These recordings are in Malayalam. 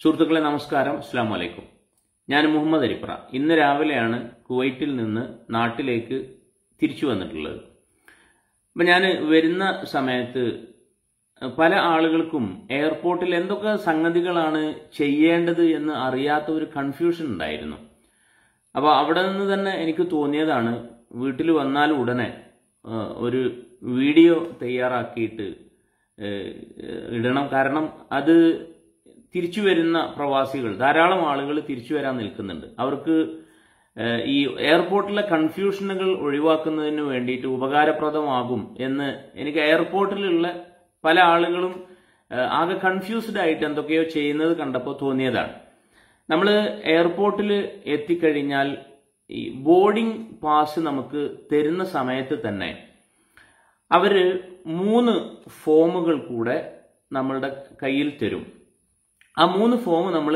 സുഹൃത്തുക്കളെ നമസ്കാരം അസ്സാം വലൈക്കും ഞാൻ മുഹമ്മദ് അരിപ്ര ഇന്ന് രാവിലെയാണ് കുവൈറ്റിൽ നിന്ന് നാട്ടിലേക്ക് തിരിച്ചു വന്നിട്ടുള്ളത് അപ്പം ഞാൻ വരുന്ന സമയത്ത് പല ആളുകൾക്കും എയർപോർട്ടിൽ എന്തൊക്കെ സംഗതികളാണ് ചെയ്യേണ്ടത് എന്ന് അറിയാത്ത ഒരു കൺഫ്യൂഷൻ ഉണ്ടായിരുന്നു അപ്പോൾ അവിടെ നിന്ന് തന്നെ എനിക്ക് തോന്നിയതാണ് വീട്ടിൽ വന്നാൽ ഉടനെ ആ, ഒരു വീഡിയോ തയ്യാറാക്കിയിട്ട് ഏ, ഇടണം കാരണം അത് തിരിച്ചു വരുന്ന പ്രവാസികൾ ധാരാളം ആളുകൾ തിരിച്ചു വരാൻ നിൽക്കുന്നുണ്ട് അവർക്ക് ഏ, ഈ എയർപോർട്ടിലെ കൺഫ്യൂഷനുകൾ ഒഴിവാക്കുന്നതിന് വേണ്ടിയിട്ട് ഉപകാരപ്രദമാകും എന്ന് എനിക്ക് എയർപോർട്ടിലുള്ള പല ആളുകളും ഏ, ആകെ കൺഫ്യൂസ്ഡ് ആയിട്ട് എന്തൊക്കെയോ ചെയ്യുന്നത് കണ്ടപ്പോൾ തോന്നിയതാണ് നമ്മൾ എയർപോർട്ടിൽ എത്തിക്കഴിഞ്ഞാൽ ഈ ബോർഡിംഗ് പാസ് നമുക്ക് തരുന്ന സമയത്ത് തന്നെ അവര് മൂന്ന് ഫോമുകൾ കൂടെ നമ്മളുടെ കയ്യിൽ തരും ആ മൂന്ന് ഫോം നമ്മൾ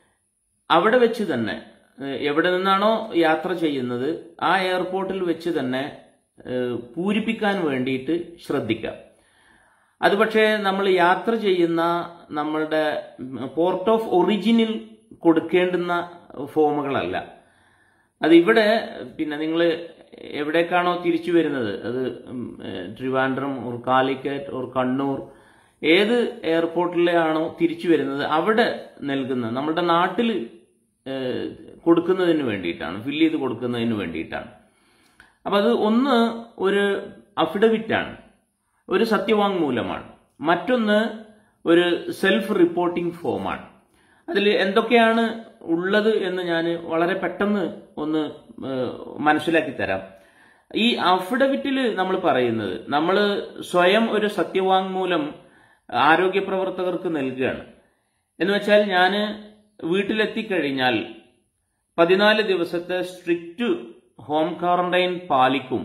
അവിടെ വെച്ച് തന്നെ ഏഹ്, എവിടെ നിന്നാണോ യാത്ര ചെയ്യുന്നത് ആ എയർപോർട്ടിൽ വെച്ച് തന്നെ ഏഹ്, പൂരിപ്പിക്കാൻ വേണ്ടിയിട്ട് ശ്രദ്ധിക്കാം അത് പക്ഷേ നമ്മൾ യാത്ര ചെയ്യുന്ന നമ്മളുടെ പോർട്ട് ഓഫ് ഒറിജിനിൽ കൊടുക്കേണ്ടുന്ന ഫോമുകളല്ല അത് ഇവിടെ പിന്നെ നിങ്ങൾ എവിടേക്കാണോ തിരിച്ചു വരുന്നത് അത് ഉം, ഏഹ്, ട്രിവാൻഡ്രം ഓർ കാലിക്കറ്റ് ഓർ കണ്ണൂർ ഏത് എയർപോർട്ടിലാണോ തിരിച്ചു വരുന്നത് അവിടെ നൽകുന്ന നമ്മുടെ നാട്ടിൽ ഏഹ്, കൊടുക്കുന്നതിന് വേണ്ടിയിട്ടാണ് ഫില്ല് ചെയ്ത് കൊടുക്കുന്നതിന് വേണ്ടിയിട്ടാണ് അപ്പം അത് ഒന്ന് ഒരു അഫിഡവിറ്റാണ് ഒരു സത്യവാങ്മൂലമാണ് മറ്റൊന്ന് ഒരു സെൽഫ് റിപ്പോർട്ടിംഗ് ഫോമാണ് അതിൽ എന്തൊക്കെയാണ് ഉള്ളത് എന്ന് ഞാൻ വളരെ പെട്ടെന്ന് ഒന്ന് ഏഹ്, മനസ്സിലാക്കി തരാം ഈ അഫിഡവിറ്റിൽ നമ്മൾ പറയുന്നത് നമ്മൾ സ്വയം ഒരു സത്യവാങ്മൂലം ആരോഗ്യ പ്രവർത്തകർക്ക് നൽകുകയാണ് എന്ന് വെച്ചാൽ ഞാൻ വീട്ടിലെത്തിക്കഴിഞ്ഞാൽ പതിനാല് ദിവസത്തെ സ്ട്രിക്റ്റ് ഹോം ക്വാറന്റൈൻ പാലിക്കും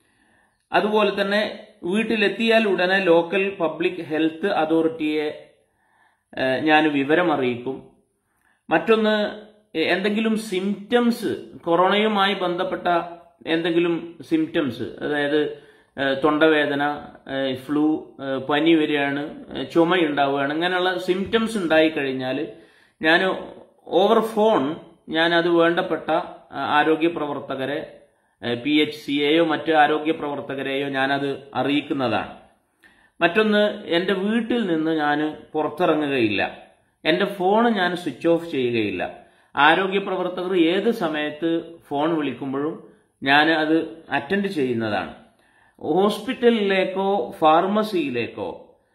അതുപോലെ തന്നെ വീട്ടിലെത്തിയാൽ ഉടനെ ലോക്കൽ പബ്ലിക് ഹെൽത്ത് അതോറിറ്റിയെ ഏഹ്, ഞാൻ വിവരം അറിയിക്കും മറ്റൊന്ന് എ- എന്തെങ്കിലും സിംറ്റംസ് കൊറോണയുമായി ബന്ധപ്പെട്ട എന്തെങ്കിലും സിംറ്റംസ് അതായത് ഏഹ്, തൊണ്ടവേദന ഏഹ്, ഫ്ലൂ ഏഹ്, പനി വരികയാണ് ഏഹ്, ചുമയുണ്ടാവുകയാണ് ഇങ്ങനെയുള്ള സിംറ്റംസ് ഉണ്ടായി കഴിഞ്ഞാൽ ഞാൻ ഓവർ ഫോൺ ഞാൻ അത് വേണ്ടപ്പെട്ട ആ, ആരോഗ്യ പ്രവർത്തകരെ പി എച്ച് സിയെയോ മറ്റ് ആരോഗ്യ പ്രവർത്തകരെയോ ഞാനത് അറിയിക്കുന്നതാണ് മറ്റൊന്ന് എൻ്റെ വീട്ടിൽ നിന്ന് ഞാൻ പുറത്തിറങ്ങുകയില്ല എൻ്റെ ഫോൺ ഞാൻ സ്വിച്ച് ഓഫ് ചെയ്യുകയില്ല ആരോഗ്യ പ്രവർത്തകർ ഏത് സമയത്ത് ഫോൺ വിളിക്കുമ്പോഴും ഞാൻ അത് അറ്റൻഡ് ചെയ്യുന്നതാണ് ഹോസ്പിറ്റലിലേക്കോ ഫാർമസിയിലേക്കോ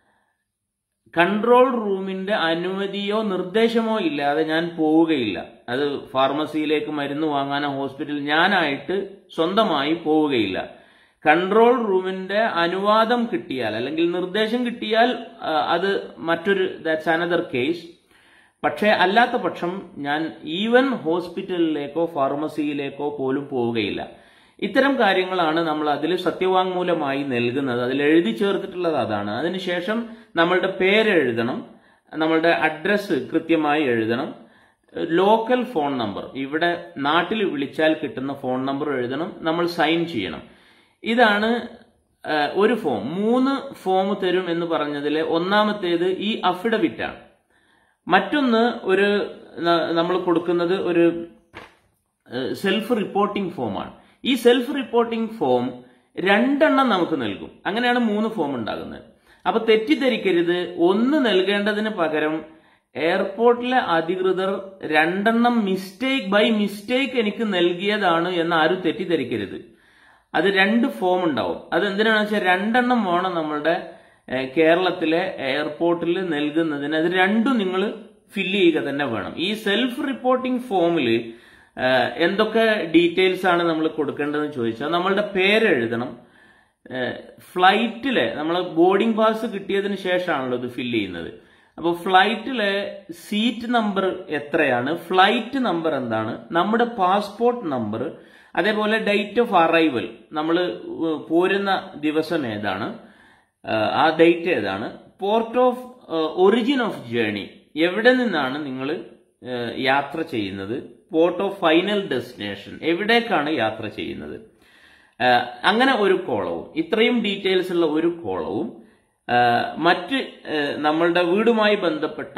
കൺട്രോൾ റൂമിന്റെ അനുമതിയോ നിർദ്ദേശമോ ഇല്ലാതെ ഞാൻ പോവുകയില്ല അത് ഫാർമസിയിലേക്ക് മരുന്ന് വാങ്ങാനോ ഹോസ്പിറ്റൽ ഞാനായിട്ട് സ്വന്തമായി പോവുകയില്ല കൺട്രോൾ റൂമിന്റെ അനുവാദം കിട്ടിയാൽ അല്ലെങ്കിൽ നിർദ്ദേശം കിട്ടിയാൽ ആ, അത് മറ്റൊരു ദാറ്റ്സ് അനദർ കേസ് പക്ഷേ അല്ലാത്ത പക്ഷം ഞാൻ ഈവൻ ഹോസ്പിറ്റലിലേക്കോ ഫാർമസിയിലേക്കോ പോലും പോവുകയില്ല ഇത്തരം കാര്യങ്ങളാണ് നമ്മൾ അതിൽ സത്യവാങ്മൂലമായി നൽകുന്നത് അതിൽ എഴുതി ചേർത്തിട്ടുള്ളത് അതാണ് അതിനുശേഷം നമ്മളുടെ പേര് എഴുതണം നമ്മളുടെ അഡ്രസ്സ് കൃത്യമായി എഴുതണം ലോക്കൽ ഫോൺ നമ്പർ ഇവിടെ നാട്ടിൽ വിളിച്ചാൽ കിട്ടുന്ന ഫോൺ നമ്പർ എഴുതണം നമ്മൾ സൈൻ ചെയ്യണം ഇതാണ് ആ, ഒരു ഫോം മൂന്ന് ഫോം തരും എന്ന് പറഞ്ഞതിലെ ഒന്നാമത്തേത് ഈ അഫിഡവിറ്റ് ആണ് മറ്റൊന്ന് ഒരു നമ്മൾ കൊടുക്കുന്നത് ഒരു സെൽഫ് റിപ്പോർട്ടിംഗ് ഫോമാണ് ഈ സെൽഫ് റിപ്പോർട്ടിംഗ് ഫോം രണ്ടെണ്ണം നമുക്ക് നൽകും അങ്ങനെയാണ് മൂന്ന് ഫോം ഉണ്ടാകുന്നത് അപ്പൊ തെറ്റിദ്ധരിക്കരുത് ഒന്ന് നൽകേണ്ടതിന് പകരം എയർപോർട്ടിലെ അധികൃതർ രണ്ടെണ്ണം മിസ്റ്റേക്ക് ബൈ മിസ്റ്റേക്ക് എനിക്ക് നൽകിയതാണ് എന്ന് ആരും തെറ്റിദ്ധരിക്കരുത് അത് രണ്ട് ഫോം ഉണ്ടാവും അത് എന്തിനാണെന്ന് വെച്ചാൽ രണ്ടെണ്ണം വേണം നമ്മളുടെ ഏഹ്, കേരളത്തിലെ എയർപോർട്ടിൽ നൽകുന്നതിന് അത് രണ്ടും നിങ്ങൾ ഫില്ല് ചെയ്യുക തന്നെ വേണം ഈ സെൽഫ് റിപ്പോർട്ടിംഗ് ഫോമിൽ എന്തൊക്കെ ഡീറ്റെയിൽസ് ആണ് നമ്മൾ കൊടുക്കേണ്ടതെന്ന് ചോദിച്ചാൽ നമ്മളുടെ പേര് എഴുതണം ഫ്ലൈറ്റിലെ നമ്മൾ ബോർഡിംഗ് പാസ് കിട്ടിയതിന് ശേഷമാണല്ലോ ഇത് ഫില്ല് ചെയ്യുന്നത് അപ്പോൾ ഫ്ലൈറ്റിലെ സീറ്റ് നമ്പർ എത്രയാണ് ഫ്ലൈറ്റ് നമ്പർ എന്താണ് നമ്മുടെ പാസ്പോർട്ട് നമ്പർ അതേപോലെ ഡേറ്റ് ഓഫ് അറൈവൽ നമ്മൾ പോരുന്ന ദിവസം ഏതാണ് ആഹ് ആ ഡേറ്റ് ഏതാണ് port of origin of journey എവിടെ നിന്നാണ് നിങ്ങൾ യാത്ര ചെയ്യുന്നത് പോർട്ട് ഓഫ് ഫൈനൽ ഡെസ്റ്റിനേഷൻ എവിടേക്കാണ് യാത്ര ചെയ്യുന്നത് ആഹ് അങ്ങനെ ഒരു കോളവും ഇത്രയും ഡീറ്റെയിൽസ് ഉള്ള ഒരു കോളവും ആഹ് മറ്റ് ആഹ് നമ്മളുടെ വീടുമായി ബന്ധപ്പെട്ട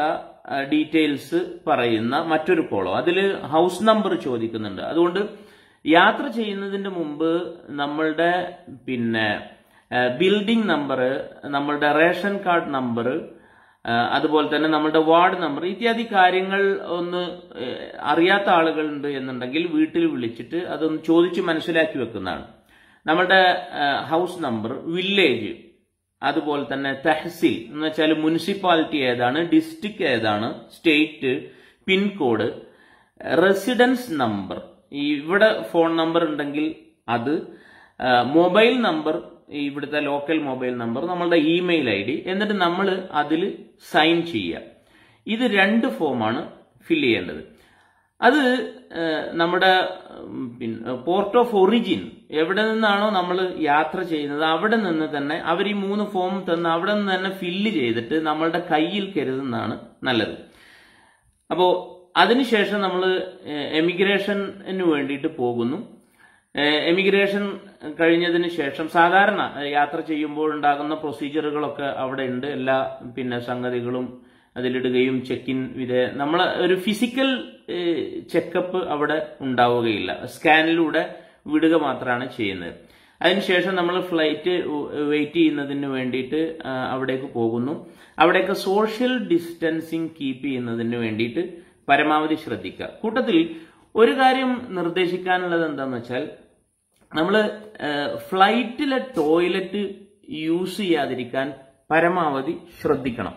ഡീറ്റെയിൽസ് പറയുന്ന മറ്റൊരു കോളം അതിൽ ഹൗസ് നമ്പർ ചോദിക്കുന്നുണ്ട് അതുകൊണ്ട് യാത്ര ചെയ്യുന്നതിന്റെ മുമ്പ് നമ്മളുടെ പിന്നെ ബിൽഡിംഗ് നമ്പർ നമ്മളുടെ റേഷൻ കാർഡ് നമ്പർ അതുപോലെ തന്നെ നമ്മുടെ വാർഡ് നമ്പർ ഇത്യാദി കാര്യങ്ങൾ ഒന്ന് ഏഹ്, അറിയാത്ത ആളുകളുണ്ട് എന്നുണ്ടെങ്കിൽ വീട്ടിൽ വിളിച്ചിട്ട് അതൊന്ന് ചോദിച്ച് മനസ്സിലാക്കി വെക്കുന്നതാണ് നമ്മുടെ ഏഹ്, ഹൗസ് നമ്പർ വില്ലേജ് അതുപോലെ തന്നെ തഹസിൽ എന്ന് വെച്ചാൽ മുനിസിപ്പാലിറ്റി ഏതാണ് ഡിസ്ട്രിക്ട് ഏതാണ് സ്റ്റേറ്റ് പിൻകോഡ് റെസിഡൻസ് നമ്പർ ഇവിടെ ഫോൺ നമ്പർ ഉണ്ടെങ്കിൽ അത് ആ, മൊബൈൽ നമ്പർ ഈ ഇവിടുത്തെ ലോക്കൽ മൊബൈൽ നമ്പർ നമ്മളുടെ ഇമെയിൽ ഐ ഡി എന്നിട്ട് നമ്മൾ അതിൽ സൈൻ ചെയ്യുക ഇത് രണ്ട് ഫോമാണ് ഫില്ല് ചെയ്യേണ്ടത് അത് ആ, നമ്മുടെ ഉം, പിന്നെ പോർട്ട് ഓഫ് ഒറിജിൻ എവിടെ നിന്നാണോ നമ്മൾ യാത്ര ചെയ്യുന്നത് അവിടെ നിന്ന് തന്നെ അവർ ഈ മൂന്ന് ഫോം തന്ന് അവിടെ നിന്ന് തന്നെ ഫില്ല് ചെയ്തിട്ട് നമ്മളുടെ കയ്യിൽ കരുതുന്നതാണ് നല്ലത് അപ്പോൾ അതിനുശേഷം നമ്മൾ എമിഗ്രേഷന് വേണ്ടിയിട്ട് പോകുന്നു ഏഹ് എമിഗ്രേഷൻ കഴിഞ്ഞതിന് ശേഷം സാധാരണ ഏഹ് യാത്ര ചെയ്യുമ്പോൾ ഉണ്ടാകുന്ന പ്രൊസീജിയറുകളൊക്കെ അവിടെ ഉണ്ട് എല്ലാ പിന്നെ സംഗതികളും അതിലിടുകയും ചെക്കിൻ വിധേ നമ്മൾ ഒരു ഫിസിക്കൽ ചെക്കപ്പ് അവിടെ ഉണ്ടാവുകയില്ല സ്കാനിലൂടെ വിടുക മാത്രമാണ് ചെയ്യുന്നത് അതിനുശേഷം നമ്മൾ ഫ്ലൈറ്റ് വെയിറ്റ് ചെയ്യുന്നതിന് വേണ്ടിയിട്ട് ആ, അവിടേക്ക് പോകുന്നു അവിടേക്ക് സോഷ്യൽ ഡിസ്റ്റൻസിങ് കീപ്പ് ചെയ്യുന്നതിന് വേണ്ടിയിട്ട് പരമാവധി ശ്രദ്ധിക്കുക കൂട്ടത്തിൽ ഒരു കാര്യം നിർദ്ദേശിക്കാനുള്ളത് എന്താണെന്ന് വെച്ചാൽ നമ്മൾ ഫ്ലൈറ്റിലെ ടോയ്ലറ്റ് യൂസ് ചെയ്യാതിരിക്കാൻ പരമാവധി ശ്രദ്ധിക്കണം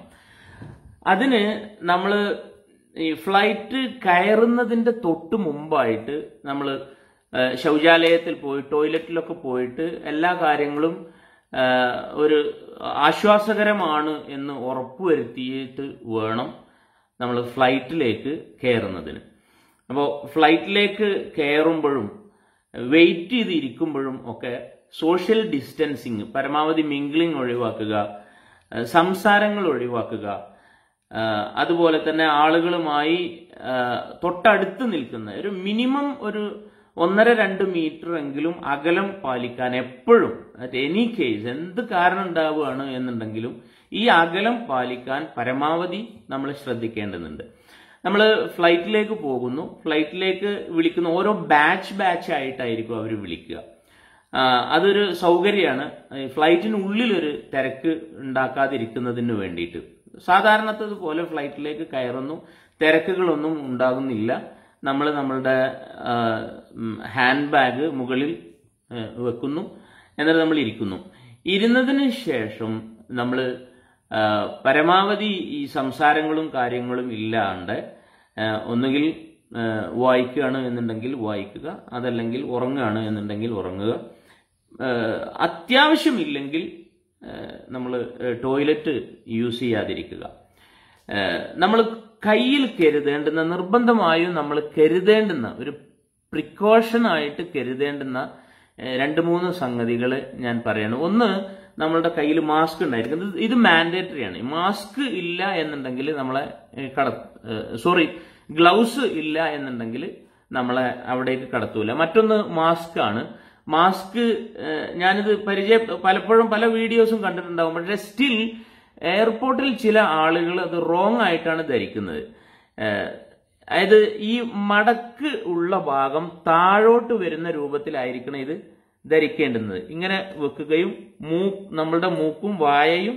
അതിന് നമ്മൾ ഈ ഫ്ലൈറ്റ് കയറുന്നതിന്റെ തൊട്ട് മുമ്പായിട്ട് നമ്മൾ ശൗചാലയത്തിൽ പോയി ടോയ്ലറ്റിലൊക്കെ പോയിട്ട് എല്ലാ കാര്യങ്ങളും ആ, ഒരു ആശ്വാസകരമാണ് എന്ന് ഉറപ്പുവരുത്തിയിട്ട് വേണം നമ്മൾ ഫ്ലൈറ്റിലേക്ക് കയറുന്നതിന് അപ്പോൾ ഫ്ലൈറ്റിലേക്ക് കയറുമ്പോഴും വെയിറ്റ് ചെയ്തിരിക്കുമ്പോഴും ഒക്കെ സോഷ്യൽ ഡിസ്റ്റൻസിങ് പരമാവധി മിംഗ്ലിംഗ് ഒഴിവാക്കുക ഏഹ് സംസാരങ്ങൾ ഒഴിവാക്കുക ഏഹ് അതുപോലെ തന്നെ ആളുകളുമായി ഏഹ് തൊട്ടടുത്ത് നിൽക്കുന്ന ഒരു മിനിമം ഒരു ഒന്നര രണ്ട് മീറ്റർ എങ്കിലും അകലം പാലിക്കാൻ എപ്പോഴും അറ്റ് എനി കേസ് എന്ത് കാരണം ഉണ്ടാവുകയാണ് എന്നുണ്ടെങ്കിലും ഈ അകലം പാലിക്കാൻ പരമാവധി നമ്മൾ ശ്രദ്ധിക്കേണ്ടതുണ്ട് നമ്മൾ ഫ്ലൈറ്റിലേക്ക് പോകുന്നു ഫ്ലൈറ്റിലേക്ക് വിളിക്കുന്ന ഓരോ ബാച്ച് ബാച്ച് ആയിട്ടായിരിക്കും അവർ വിളിക്കുക ആ, അതൊരു സൗകര്യമാണ് ഈ ഫ്ലൈറ്റിനുള്ളിലൊരു തിരക്ക് ഉണ്ടാക്കാതിരിക്കുന്നതിന് വേണ്ടിയിട്ട് സാധാരണത്തതുപോലെ ഫ്ലൈറ്റിലേക്ക് കയറുന്നു തിരക്കുകളൊന്നും ഉണ്ടാകുന്നില്ല നമ്മൾ നമ്മളുടെ ഹാൻഡ് ബാഗ് മുകളിൽ ആ, വെക്കുന്നു എന്നിട്ട് നമ്മൾ ഇരിക്കുന്നു ഇരുന്നതിന് ശേഷം നമ്മൾ പരമാവധി ഈ സംസാരങ്ങളും കാര്യങ്ങളും ഇല്ലാണ്ട് ആ, ഒന്നുകിൽ ആ, വായിക്കുകയാണ് എന്നുണ്ടെങ്കിൽ വായിക്കുക അതല്ലെങ്കിൽ ഉറങ്ങുകയാണ് എന്നുണ്ടെങ്കിൽ ഉറങ്ങുക ആ, അത്യാവശ്യമില്ലെങ്കിൽ നമ്മൾ ടോയ്ലറ്റ് യൂസ് ചെയ്യാതിരിക്കുക നമ്മൾ കയ്യിൽ കരുതേണ്ടുന്ന നിർബന്ധമായും നമ്മൾ കരുതേണ്ടുന്ന ഒരു പ്രിക്കോഷനായിട്ട് കരുതേണ്ടുന്ന ഏഹ്, രണ്ട് മൂന്ന് സംഗതികൾ ഞാൻ പറയണം ഒന്ന് നമ്മളുടെ കയ്യിൽ മാസ്ക് ഉണ്ടായിരിക്കും ഇത് ഇത് മാൻഡേറ്ററി ആണ് മാസ്ക് ഇല്ല എന്നുണ്ടെങ്കിൽ നമ്മളെ ഏഹ്, കട സോറി ഗ്ലൗസ് ഇല്ല എന്നുണ്ടെങ്കിൽ നമ്മളെ അവിടേക്ക് കടത്തൂല മറ്റൊന്ന് മാസ്ക് ആണ് മാസ്ക് ഏഹ്, ഞാനിത് പരിചയ പലപ്പോഴും പല വീഡിയോസും കണ്ടിട്ടുണ്ടാവും പക്ഷേ സ്റ്റിൽ എയർപോർട്ടിൽ ചില ആളുകൾ അത് റോങ് ആയിട്ടാണ് ധരിക്കുന്നത് ഏഹ്, അതായത് ഈ മടക്ക് ഉള്ള ഭാഗം താഴോട്ട് വരുന്ന രൂപത്തിലായിരിക്കണം ഇത് ധരിക്കേണ്ടുന്നത് ഇങ്ങനെ വെക്കുകയും മൂ നമ്മളുടെ മൂക്കും വായയും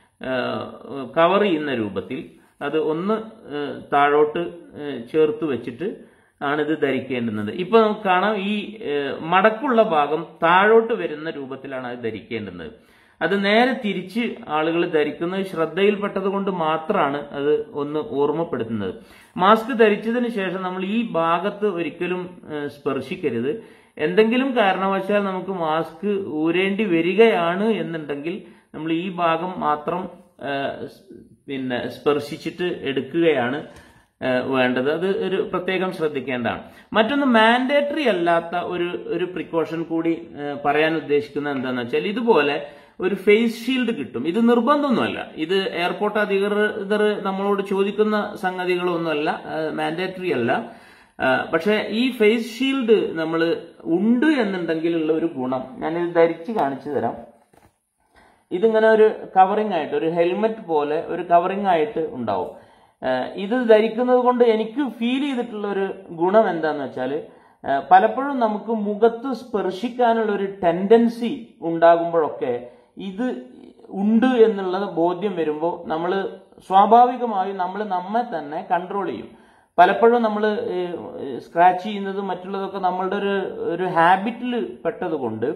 കവർ ചെയ്യുന്ന രൂപത്തിൽ അത് ഒന്ന് ഏഹ്, താഴോട്ട് ഏഹ്, ചേർത്ത് വെച്ചിട്ട് ആണിത് ധരിക്കേണ്ടുന്നത് ഇപ്പൊ നമുക്ക് കാണാം ഈ ഏഹ്, മടക്കുള്ള ഭാഗം താഴോട്ട് വരുന്ന രൂപത്തിലാണ് അത് ധരിക്കേണ്ടുന്നത് അത് നേരെ തിരിച്ച് ആളുകൾ ധരിക്കുന്നത് ശ്രദ്ധയിൽപ്പെട്ടത് കൊണ്ട് മാത്രമാണ് അത് ഒന്ന് ഓർമ്മപ്പെടുത്തുന്നത് മാസ്ക് ധരിച്ചതിന് ശേഷം നമ്മൾ ഈ ഭാഗത്ത് ഒരിക്കലും ഏഹ്, സ്പർശിക്കരുത് എന്തെങ്കിലും കാരണവശാൽ നമുക്ക് മാസ്ക് ഊരേണ്ടി വരികയാണ് എന്നുണ്ടെങ്കിൽ നമ്മൾ ഈ ഭാഗം മാത്രം ഏഹ്, സ്- പിന്നെ സ്പർശിച്ചിട്ട് എടുക്കുകയാണ് ഏഹ്, വേണ്ടത് അത് ഒരു പ്രത്യേകം ശ്രദ്ധിക്കേണ്ടതാണ് മറ്റൊന്ന് മാൻഡേറ്ററി അല്ലാത്ത ഒരു ഒരു പ്രിക്കോഷൻ കൂടി ഏഹ്, പറയാൻ ഉദ്ദേശിക്കുന്നത് എന്താണെന്ന് വെച്ചാൽ ഇതുപോലെ ഒരു ഫേസ് ഷീൽഡ് കിട്ടും ഇത് നിർബന്ധമൊന്നുമല്ല ഇത് എയർപോർട്ട് അധികൃതർ നമ്മളോട് ചോദിക്കുന്ന സംഗതികളൊന്നുമല്ല മാൻഡേറ്ററി അല്ല ആ, പക്ഷെ ഈ ഫേസ് ഷീൽഡ് നമ്മൾ ഉണ്ട് എന്നുണ്ടെങ്കിലുള്ള ഒരു ഗുണം ഞാനിത് ധരിച്ച് കാണിച്ചു തരാം ഇതിങ്ങനെ ഒരു കവറിംഗ് ആയിട്ട് ഒരു ഹെൽമെറ്റ് പോലെ ഒരു കവറിംഗ് ആയിട്ട് ഉണ്ടാവും ഏഹ് ഇത് ധരിക്കുന്നത് കൊണ്ട് എനിക്ക് ഫീൽ ചെയ്തിട്ടുള്ള ഒരു ഗുണം എന്താന്ന് വെച്ചാൽ പലപ്പോഴും നമുക്ക് മുഖത്ത് സ്പർശിക്കാനുള്ള ഒരു ടെൻഡൻസി ഉണ്ടാകുമ്പോഴൊക്കെ ഇത് ഉണ്ട് എന്നുള്ള ബോധ്യം വരുമ്പോൾ നമ്മൾ സ്വാഭാവികമായും നമ്മൾ നമ്മെ തന്നെ കൺട്രോൾ ചെയ്യും പലപ്പോഴും നമ്മൾ സ്ക്രാച്ച് ചെയ്യുന്നതും മറ്റുള്ളതൊക്കെ നമ്മളുടെ ഒരു ഒരു ഹാബിറ്റിൽ പെട്ടതുകൊണ്ട്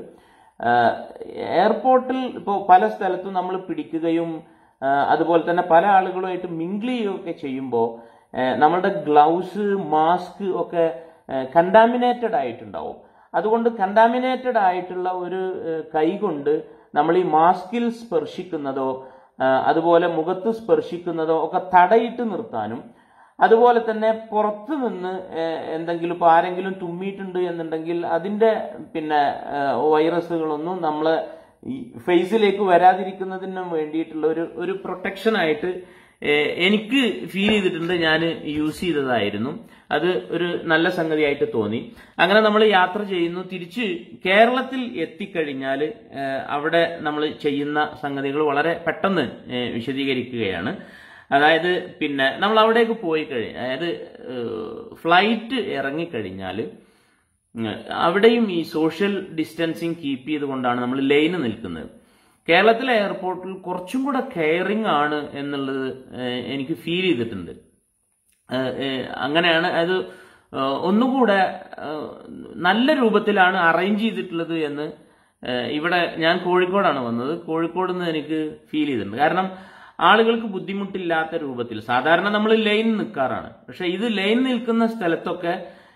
എയർപോർട്ടിൽ ഇപ്പോൾ പല സ്ഥലത്തും നമ്മൾ പിടിക്കുകയും ആ, അതുപോലെ തന്നെ പല ആളുകളുമായിട്ട് മിങ്കിൾ ചെയ്യുകയൊക്കെ ചെയ്യുമ്പോൾ നമ്മളുടെ ഗ്ലൗസ് മാസ്ക് ഒക്കെ കണ്ടാമിനേറ്റഡ് ആയിട്ടുണ്ടാവും അതുകൊണ്ട് കണ്ടാമിനേറ്റഡ് ആയിട്ടുള്ള ഒരു ഏഹ്, കൈ കൊണ്ട് നമ്മൾ ഈ മാസ്കിൽ സ്പർശിക്കുന്നതോ ആ, അതുപോലെ മുഖത്ത് സ്പർശിക്കുന്നതോ ഒക്കെ തടയിട്ട് നിർത്താനും അതുപോലെ തന്നെ പുറത്തു നിന്ന് ഏഹ്, എന്തെങ്കിലും ഇപ്പോൾ ആരെങ്കിലും തുമ്മിയിട്ടുണ്ട് എന്നുണ്ടെങ്കിൽ അതിന്റെ പിന്നെ ഏഹ്, വൈറസുകളൊന്നും നമ്മളെ ഈ ഫേസിലേക്ക് വരാതിരിക്കുന്നതിനും വേണ്ടിയിട്ടുള്ള ഒരു ഒരു പ്രൊട്ടക്ഷൻ ആയിട്ട് ഏഹ്, എനിക്ക് ഫീൽ ചെയ്തിട്ടുണ്ട് ഞാൻ യൂസ് ചെയ്തതായിരുന്നു അത് ഒരു നല്ല സംഗതിയായിട്ട് തോന്നി അങ്ങനെ നമ്മൾ യാത്ര ചെയ്യുന്നു തിരിച്ച് കേരളത്തിൽ എത്തിക്കഴിഞ്ഞാൽ അവിടെ നമ്മൾ ചെയ്യുന്ന സംഗതികൾ വളരെ പെട്ടെന്ന് ഏഹ്, വിശദീകരിക്കുകയാണ് അതായത് പിന്നെ നമ്മൾ അവിടേക്ക് പോയി കഴിഞ്ഞ അതായത് ഫ്ലൈറ്റ് ഇറങ്ങിക്കഴിഞ്ഞാൽ അവിടെയും ഈ സോഷ്യൽ ഡിസ്റ്റൻസിങ് കീപ്പ് ചെയ്തുകൊണ്ടാണ് നമ്മൾ ലൈന് നിൽക്കുന്നത് കേരളത്തിലെ എയർപോർട്ടിൽ കുറച്ചും കൂടെ കെയറിങ് ആണ് എന്നുള്ളത് ഏഹ്, എനിക്ക് ഫീൽ ചെയ്തിട്ടുണ്ട് ഏഹ്, ഏഹ്, അങ്ങനെയാണ് അത് ഏഹ്, ഒന്നുകൂടെ ഏഹ്, നല്ല രൂപത്തിലാണ് അറേഞ്ച് ചെയ്തിട്ടുള്ളത് എന്ന് ഏഹ്, ഇവിടെ ഞാൻ കോഴിക്കോടാണ് വന്നത് കോഴിക്കോട് നിന്ന് എനിക്ക് ഫീൽ ചെയ്തിട്ടുണ്ട് കാരണം ആളുകൾക്ക് ബുദ്ധിമുട്ടില്ലാത്ത രൂപത്തിൽ സാധാരണ നമ്മൾ ലൈൻ നിൽക്കാറാണ് പക്ഷെ ഇത് ലൈൻ നിൽക്കുന്ന സ്ഥലത്തൊക്കെ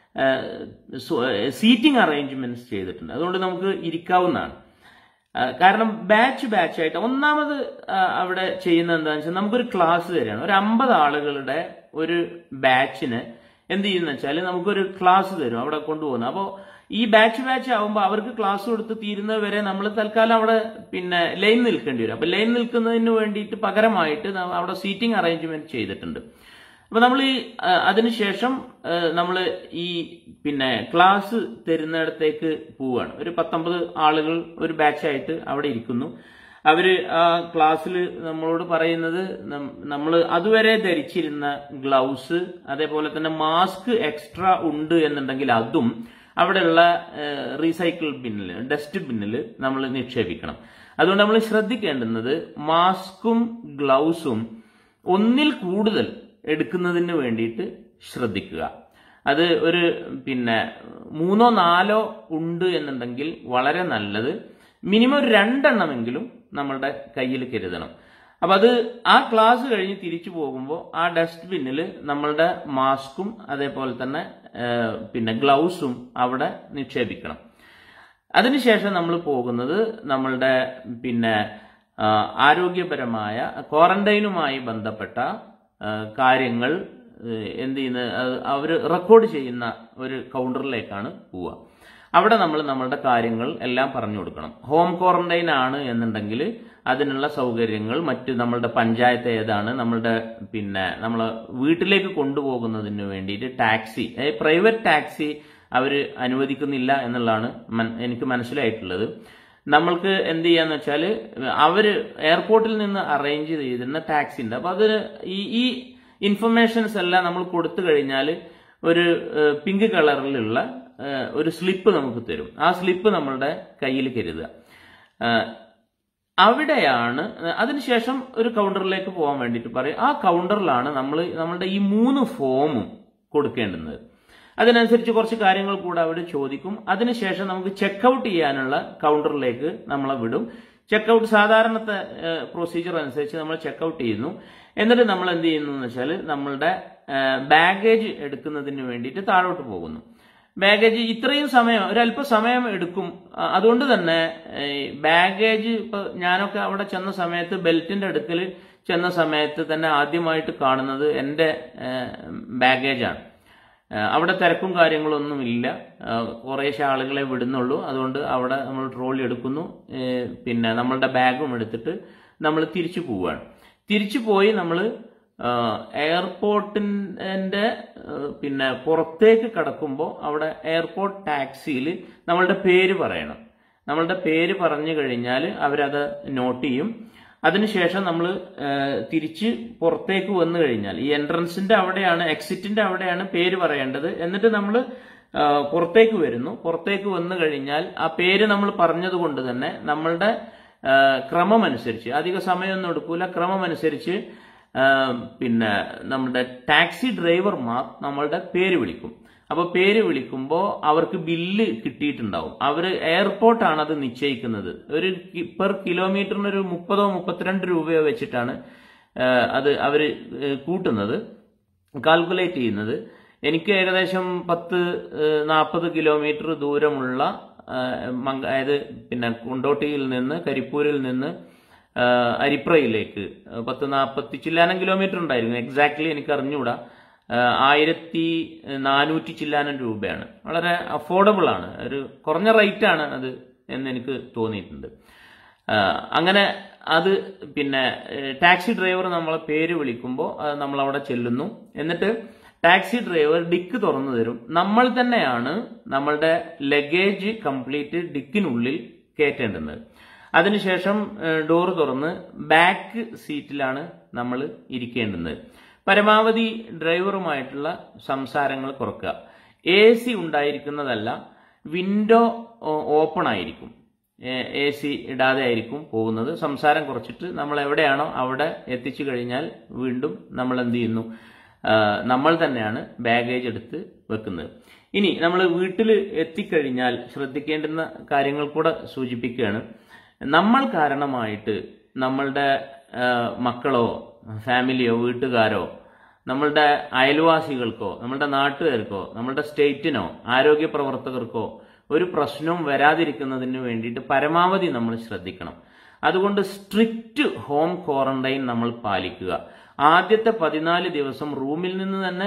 സീറ്റിംഗ് അറേഞ്ച്മെന്റ്സ് ചെയ്തിട്ടുണ്ട് അതുകൊണ്ട് നമുക്ക് ഇരിക്കാവുന്നതാണ് ആ, കാരണം ബാച്ച് ബാച്ച് ആയിട്ട് ഒന്നാമത് ആ, അവിടെ ചെയ്യുന്നത് എന്താണെന്ന് വെച്ചാൽ നമുക്കൊരു ക്ലാസ് തരികയാണ് ഒരു അമ്പത് ആളുകളുടെ ഒരു ബാച്ചിന് എന്ത് ചെയ്യുന്ന വെച്ചാൽ നമുക്കൊരു ക്ലാസ് തരും അവിടെ കൊണ്ടുപോകുന്നത് അപ്പോൾ ഈ ബാച്ച് ബാച്ച് ആവുമ്പോൾ അവർക്ക് ക്ലാസ് കൊടുത്ത് തീരുന്നത് വരെ നമ്മൾ തൽക്കാലം അവിടെ പിന്നെ ലൈൻ നിൽക്കേണ്ടി വരും അപ്പൊ ലൈൻ നിൽക്കുന്നതിന് വേണ്ടിയിട്ട് പകരമായിട്ട് ന- അവിടെ സീറ്റിംഗ് അറേഞ്ച്മെന്റ് ചെയ്തിട്ടുണ്ട് അപ്പൊ നമ്മൾ ഈ ആ, അതിനുശേഷം നമ്മൾ ഈ പിന്നെ ക്ലാസ് തരുന്നിടത്തേക്ക് പോവുകയാണ് ഒരു പത്തൊമ്പത് ആളുകൾ ഒരു ബാച്ചായിട്ട് അവിടെ ഇരിക്കുന്നു അവര് ആ ക്ലാസ്സിൽ നമ്മളോട് പറയുന്നത് നമ്മൾ അതുവരെ ധരിച്ചിരുന്ന ഗ്ലൗസ് അതേപോലെ തന്നെ മാസ്ക് എക്സ്ട്രാ ഉണ്ട് എന്നുണ്ടെങ്കിൽ അതും അവിടെയുള്ള റീസൈക്കിൾ ബിന്നിൽ ഡസ്റ്റ് ബിന്നിൽ നമ്മൾ നിക്ഷേപിക്കണം അതുകൊണ്ട് നമ്മൾ ശ്രദ്ധിക്കേണ്ടുന്നത് മാസ്കും ഗ്ലൗസും ഒന്നിൽ കൂടുതൽ എടുക്കുന്നതിന് വേണ്ടിയിട്ട് ശ്രദ്ധിക്കുക അത് ഒരു പിന്നെ മൂന്നോ നാലോ ഉണ്ട് എന്നുണ്ടെങ്കിൽ വളരെ നല്ലത് മിനിമം ഒരു രണ്ടെണ്ണമെങ്കിലും നമ്മളുടെ കയ്യിൽ കരുതണം അപ്പൊ അത് ആ ക്ലാസ് കഴിഞ്ഞ് തിരിച്ചു പോകുമ്പോൾ ആ ഡസ്റ്റ്ബിന്നിൽ നമ്മളുടെ മാസ്കും അതേപോലെ തന്നെ ആ, പിന്നെ ഗ്ലൗസും അവിടെ നിക്ഷേപിക്കണം അതിനുശേഷം നമ്മൾ പോകുന്നത് നമ്മളുടെ പിന്നെ ആ, ആരോഗ്യപരമായ ക്വാറന്റൈനുമായി ബന്ധപ്പെട്ട ആ, കാര്യങ്ങൾ ഏഹ്, എന്ത് ചെയ്യുന്ന അവർ റെക്കോർഡ് ചെയ്യുന്ന ഒരു കൗണ്ടറിലേക്കാണ് പോവുക അവിടെ നമ്മൾ നമ്മളുടെ കാര്യങ്ങൾ എല്ലാം പറഞ്ഞു കൊടുക്കണം ഹോം ക്വാറന്റൈൻ ആണ് എന്നുണ്ടെങ്കിൽ അതിനുള്ള സൗകര്യങ്ങൾ മറ്റ് നമ്മളുടെ പഞ്ചായത്ത് ഏതാണ് നമ്മളുടെ പിന്നെ നമ്മൾ വീട്ടിലേക്ക് കൊണ്ടുപോകുന്നതിന് വേണ്ടിയിട്ട് ടാക്സി പ്രൈവറ്റ് ടാക്സി അവർ അനുവദിക്കുന്നില്ല എന്നുള്ളതാണ് മൻ- എനിക്ക് മനസ്സിലായിട്ടുള്ളത് നമ്മൾക്ക് എന്ത് ചെയ്യാന്ന് വെച്ചാൽ അവര് എയർപോർട്ടിൽ നിന്ന് അറേഞ്ച് ചെയ്തിരുന്ന ടാക്സി ഉണ്ട് അപ്പൊ അതിന് ഈ ഈ ഇൻഫർമേഷൻസ് എല്ലാം നമ്മൾ കൊടുത്തു കഴിഞ്ഞാൽ ഒരു ഏഹ്, പിങ്ക് കളറിലുള്ള ഏഹ്, ഒരു സ്ലിപ്പ് നമുക്ക് തരും ആ സ്ലിപ്പ് നമ്മളുടെ കയ്യിൽ കരുതുക ഏഹ്, അവിടെയാണ് അതിനുശേഷം ഒരു കൗണ്ടറിലേക്ക് പോകാൻ വേണ്ടിയിട്ട് പറയും ആ കൗണ്ടറിലാണ് നമ്മൾ നമ്മളുടെ ഈ മൂന്ന് ഫോമും കൊടുക്കേണ്ടുന്നത് അതിനനുസരിച്ച് കുറച്ച് കാര്യങ്ങൾ കൂടെ അവിടെ ചോദിക്കും അതിനുശേഷം നമുക്ക് ചെക്കൗട്ട് ചെയ്യാനുള്ള കൗണ്ടറിലേക്ക് നമ്മളെ വിടും ചെക്കൗട്ട് സാധാരണത്തെ പ്രൊസീജിയർ അനുസരിച്ച് നമ്മൾ ചെക്കൗട്ട് ചെയ്യുന്നു എന്നിട്ട് നമ്മൾ എന്ത് ചെയ്യുന്നു എന്ന് വെച്ചാൽ നമ്മളുടെ ബാഗേജ് എടുക്കുന്നതിന് വേണ്ടിയിട്ട് താഴോട്ട് പോകുന്നു ബാഗേജ് ഇത്രയും സമയം ഒരല്പ സമയം എടുക്കും അ- അതുകൊണ്ട് തന്നെ ബാഗേജ് ഇപ്പൊ ഞാനൊക്കെ അവിടെ ചെന്ന സമയത്ത് ബെൽറ്റിന്റെ അടുക്കൽ ചെന്ന സമയത്ത് തന്നെ ആദ്യമായിട്ട് കാണുന്നത് എൻ്റെ ബാഗേജാണ് അവിടെ തിരക്കും കാര്യങ്ങളൊന്നും ഇല്ല കുറേശ്ശെ ആളുകളെ വിടുന്നുള്ളൂ അതുകൊണ്ട് അവിടെ നമ്മൾ ട്രോളി എടുക്കുന്നു ഏഹ് പിന്നെ നമ്മളുടെ ബാഗും എടുത്തിട്ട് നമ്മൾ തിരിച്ചു പോവുകയാണ് തിരിച്ചു പോയി നമ്മൾ എയർപോർട്ടിന്റെ ഏഹ് പിന്നെ പുറത്തേക്ക് കടക്കുമ്പോൾ അവിടെ എയർപോർട്ട് ടാക്സിയിൽ നമ്മളുടെ പേര് പറയണം നമ്മളുടെ പേര് പറഞ്ഞു കഴിഞ്ഞാൽ അവരത് നോട്ട് ചെയ്യും അതിനുശേഷം നമ്മൾ തിരിച്ച് പുറത്തേക്ക് വന്നു കഴിഞ്ഞാൽ ഈ എൻട്രൻസിന്റെ അവിടെയാണ് എക്സിറ്റിന്റെ അവിടെയാണ് പേര് പറയേണ്ടത് എന്നിട്ട് നമ്മൾ പുറത്തേക്ക് വരുന്നു പുറത്തേക്ക് വന്നു കഴിഞ്ഞാൽ ആ പേര് നമ്മൾ പറഞ്ഞതുകൊണ്ട് തന്നെ നമ്മളുടെ ആ, ക്രമമനുസരിച്ച് അധിക സമയമൊന്നും എടുക്കൂല ക്രമമനുസരിച്ച് ആ, പിന്നെ നമ്മുടെ ടാക്സി ഡ്രൈവർമാർ നമ്മളുടെ പേര് വിളിക്കും അപ്പോൾ പേര് വിളിക്കുമ്പോൾ അവർക്ക് ബില്ല് കിട്ടിയിട്ടുണ്ടാവും അവർ എയർപോർട്ടാണ് അത് നിശ്ചയിക്കുന്നത് ഒരു പെർ കിലോമീറ്ററിന് ഒരു മുപ്പതോ മുപ്പത്തിരണ്ട് രൂപയോ വെച്ചിട്ടാണ് ആ, അത് അവർ കൂട്ടുന്നത് കാൽക്കുലേറ്റ് ചെയ്യുന്നത് എനിക്ക് ഏകദേശം പത്ത് നാൽപ്പത് കിലോമീറ്റർ ദൂരമുള്ള ആ, മംഗ- അതായത് പിന്നെ കുണ്ടോട്ടിയിൽ നിന്ന് കരിപ്പൂരിൽ നിന്ന് ആ, അരിപ്രയിലേക്ക് പത്ത് നാൽപ്പത്തി ചില്ലാനം കിലോമീറ്റർ ഉണ്ടായിരുന്നു എക്സാക്ട്ലി എനിക്ക് അറിഞ്ഞുകൂടാ ആ, ആയിരത്തി നാനൂറ്റി ചില്ലാനം രൂപയാണ് വളരെ അഫോർഡബിൾ ആണ് ഒരു കുറഞ്ഞ റേറ്റ് ആണ് അത് എന്ന് എനിക്ക് തോന്നിയിട്ടുണ്ട് ആ, അങ്ങനെ അത് പിന്നെ ഏഹ്, ടാക്സി ഡ്രൈവർ നമ്മളെ പേര് വിളിക്കുമ്പോൾ നമ്മൾ അവിടെ ചെല്ലുന്നു എന്നിട്ട് ടാക്സി ഡ്രൈവർ ഡിക്ക് തുറന്നു തരും നമ്മൾ തന്നെയാണ് നമ്മളുടെ ലഗേജ് കംപ്ലീറ്റ് ഡിക്കിനുള്ളിൽ കയറ്റേണ്ടുന്നത് അതിനുശേഷം ഡോർ തുറന്ന് ബാക്ക് സീറ്റിലാണ് നമ്മൾ ഇരിക്കേണ്ടുന്നത് പരമാവധി ഡ്രൈവറുമായിട്ടുള്ള സംസാരങ്ങൾ കുറക്കുക എ സി ഉണ്ടായിരിക്കുന്നതല്ല വിൻഡോ ഓപ്പൺ ആയിരിക്കും എ സി ഇടാതെ ആയിരിക്കും പോകുന്നത് സംസാരം കുറച്ചിട്ട് നമ്മൾ എവിടെയാണോ അവിടെ എത്തിച്ചു കഴിഞ്ഞാൽ വീണ്ടും നമ്മൾ എന്ത് ചെയ്യുന്നു ആ, നമ്മൾ തന്നെയാണ് ബാഗേജ് എടുത്ത് വെക്കുന്നത് ഇനി നമ്മൾ വീട്ടിൽ എത്തിക്കഴിഞ്ഞാൽ ശ്രദ്ധിക്കേണ്ടുന്ന കാര്യങ്ങൾ കൂടെ സൂചിപ്പിക്കുകയാണ് നമ്മൾ കാരണമായിട്ട് നമ്മളുടെ ആ, മക്കളോ ഫാമിലിയോ വീട്ടുകാരോ നമ്മളുടെ അയൽവാസികൾക്കോ നമ്മളുടെ നാട്ടുകാർക്കോ നമ്മളുടെ സ്റ്റേറ്റിനോ ആരോഗ്യ പ്രവർത്തകർക്കോ ഒരു പ്രശ്നവും വരാതിരിക്കുന്നതിന് വേണ്ടിയിട്ട് പരമാവധി നമ്മൾ ശ്രദ്ധിക്കണം അതുകൊണ്ട് സ്ട്രിക്റ്റ് ഹോം ക്വാറന്റൈൻ നമ്മൾ പാലിക്കുക ആദ്യത്തെ പതിനാല് ദിവസം റൂമിൽ നിന്ന് തന്നെ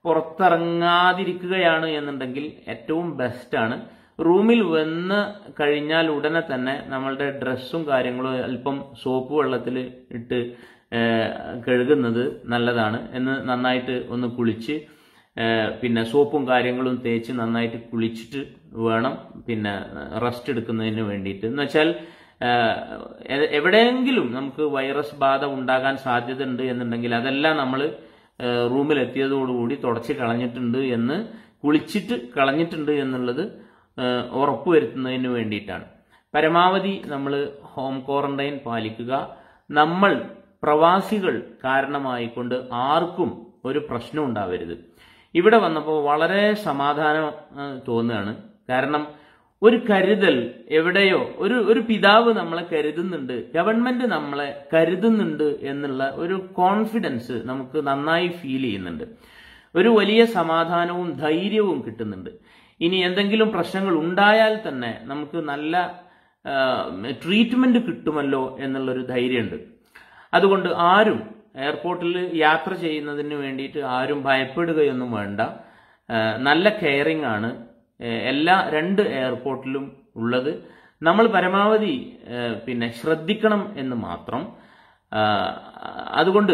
പുറത്തിറങ്ങാതിരിക്കുകയാണ് എന്നുണ്ടെങ്കിൽ ഏറ്റവും ബെസ്റ്റാണ് റൂമിൽ വന്ന് കഴിഞ്ഞാൽ ഉടനെ തന്നെ നമ്മളുടെ ഡ്രസ്സും കാര്യങ്ങളും അല്പം സോപ്പ് വെള്ളത്തിൽ ഇട്ട് ഏഹ്, കഴുകുന്നത് നല്ലതാണ് എന്ന് നന്നായിട്ട് ഒന്ന് കുളിച്ച് ഏഹ്, പിന്നെ സോപ്പും കാര്യങ്ങളും തേച്ച് നന്നായിട്ട് കുളിച്ചിട്ട് വേണം പിന്നെ റെസ്റ്റ് എടുക്കുന്നതിന് വേണ്ടിയിട്ട് എന്ന് വെച്ചാൽ ഏഹ്, എ- എവിടെയെങ്കിലും നമുക്ക് വൈറസ് ബാധ ഉണ്ടാകാൻ സാധ്യത ഉണ്ട് എന്നുണ്ടെങ്കിൽ അതെല്ലാം നമ്മൾ റൂമിൽ എത്തിയതോടുകൂടി തുടച്ച് കളഞ്ഞിട്ടുണ്ട് എന്ന് കുളിച്ചിട്ട് കളഞ്ഞിട്ടുണ്ട് എന്നുള്ളത് ഏഹ്, ഉറപ്പുവരുത്തുന്നതിന് വേണ്ടിയിട്ടാണ് പരമാവധി നമ്മൾ ഹോം ക്വാറന്റൈൻ പാലിക്കുക നമ്മൾ പ്രവാസികൾ കാരണമായിക്കൊണ്ട് ആർക്കും ഒരു പ്രശ്നം ഉണ്ടാവരുത് ഇവിടെ വന്നപ്പോൾ വളരെ സമാധാനം ആ, തോന്നുകയാണ് കാരണം ഒരു കരുതൽ എവിടെയോ ഒരു ഒരു പിതാവ് നമ്മളെ കരുതുന്നുണ്ട് ഗവൺമെന്റ് നമ്മളെ കരുതുന്നുണ്ട് എന്നുള്ള ഒരു കോൺഫിഡൻസ് നമുക്ക് നന്നായി ഫീൽ ചെയ്യുന്നുണ്ട് ഒരു വലിയ സമാധാനവും ധൈര്യവും കിട്ടുന്നുണ്ട് ഇനി എന്തെങ്കിലും പ്രശ്നങ്ങൾ ഉണ്ടായാൽ തന്നെ നമുക്ക് നല്ല ട്രീറ്റ്മെന്റ് കിട്ടുമല്ലോ എന്നുള്ളൊരു ധൈര്യമുണ്ട് അതുകൊണ്ട് ആരും എയർപോർട്ടിൽ യാത്ര ചെയ്യുന്നതിന് വേണ്ടിയിട്ട് ആരും ഭയപ്പെടുകയൊന്നും വേണ്ട ആ, നല്ല കെയറിംഗ് ആണ് ഏ, എല്ലാ രണ്ട് എയർപോർട്ടിലും ഉള്ളത് നമ്മൾ പരമാവധി ഏ, പിന്നെ ശ്രദ്ധിക്കണം എന്ന് മാത്രം ആ, അതുകൊണ്ട്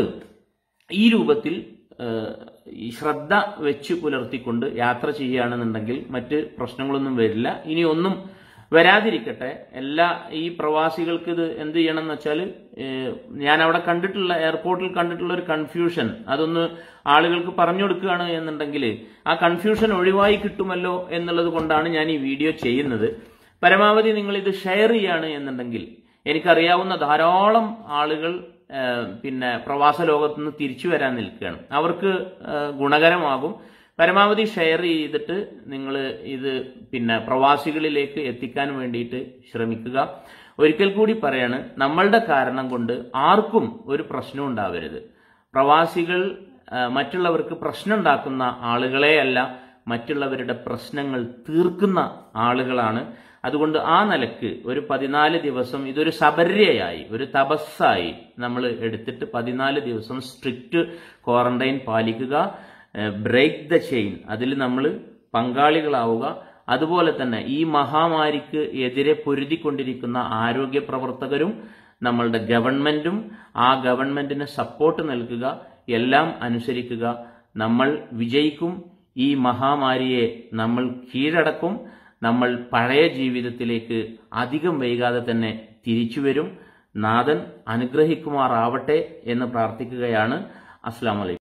ഈ രൂപത്തിൽ ആ, ഈ ശ്രദ്ധ വെച്ച് പുലർത്തിക്കൊണ്ട് യാത്ര ചെയ്യുകയാണെന്നുണ്ടെങ്കിൽ മറ്റ് പ്രശ്നങ്ങളൊന്നും വരില്ല ഇനി ഒന്നും വരാതിരിക്കട്ടെ എല്ലാ ഈ പ്രവാസികൾക്ക് ഇത് എന്ത് ചെയ്യണം എന്ന് വെച്ചാൽ ഞാൻ അവിടെ കണ്ടിട്ടുള്ള എയർപോർട്ടിൽ കണ്ടിട്ടുള്ള ഒരു കൺഫ്യൂഷൻ അതൊന്ന് ആളുകൾക്ക് പറഞ്ഞു കൊടുക്കുകയാണ് എന്നുണ്ടെങ്കിൽ ആ കൺഫ്യൂഷൻ ഒഴിവായി കിട്ടുമല്ലോ എന്നുള്ളത് കൊണ്ടാണ് ഞാൻ ഈ വീഡിയോ ചെയ്യുന്നത് പരമാവധി നിങ്ങൾ ഇത് ഷെയർ ചെയ്യാണ് എന്നുണ്ടെങ്കിൽ എനിക്കറിയാവുന്ന ധാരാളം ആളുകൾ ആ, പിന്നെ പ്രവാസ ലോകത്ത് നിന്ന് തിരിച്ചു വരാൻ നിൽക്കുകയാണ് അവർക്ക് ആ, ഗുണകരമാകും പരമാവധി ഷെയർ ചെയ്തിട്ട് നിങ്ങൾ ഇത് പിന്നെ പ്രവാസികളിലേക്ക് എത്തിക്കാൻ വേണ്ടിയിട്ട് ശ്രമിക്കുക ഒരിക്കൽ കൂടി പറയാണ് നമ്മളുടെ കാരണം കൊണ്ട് ആർക്കും ഒരു പ്രശ്നം ഉണ്ടാവരുത് പ്രവാസികൾ ആ, മറ്റുള്ളവർക്ക് പ്രശ്നം ഉണ്ടാക്കുന്ന ആളുകളെയല്ല മറ്റുള്ളവരുടെ പ്രശ്നങ്ങൾ തീർക്കുന്ന ആളുകളാണ് അതുകൊണ്ട് ആ നിലക്ക് ഒരു പതിനാല് ദിവസം ഇതൊരു സബര്യയായി ഒരു തപസ്സായി നമ്മൾ എടുത്തിട്ട് പതിനാല് ദിവസം സ്ട്രിക്റ്റ് ക്വാറന്റൈൻ പാലിക്കുക ബ്രേക്ക് ദ ചെയിൻ അതിൽ നമ്മൾ പങ്കാളികളാവുക അതുപോലെ തന്നെ ഈ മഹാമാരിക്ക് എതിരെ പൊരുതിക്കൊണ്ടിരിക്കുന്ന ആരോഗ്യ പ്രവർത്തകരും നമ്മളുടെ ഗവൺമെന്റും ആ ഗവൺമെന്റിന് സപ്പോർട്ട് നൽകുക എല്ലാം അനുസരിക്കുക നമ്മൾ വിജയിക്കും ഈ മഹാമാരിയെ നമ്മൾ കീഴടക്കും നമ്മൾ പഴയ ജീവിതത്തിലേക്ക് അധികം വൈകാതെ തന്നെ തിരിച്ചു വരും നാഥൻ അനുഗ്രഹിക്കുമാറാവട്ടെ എന്ന് പ്രാർത്ഥിക്കുകയാണ് അസ്സാം വലൈക്കും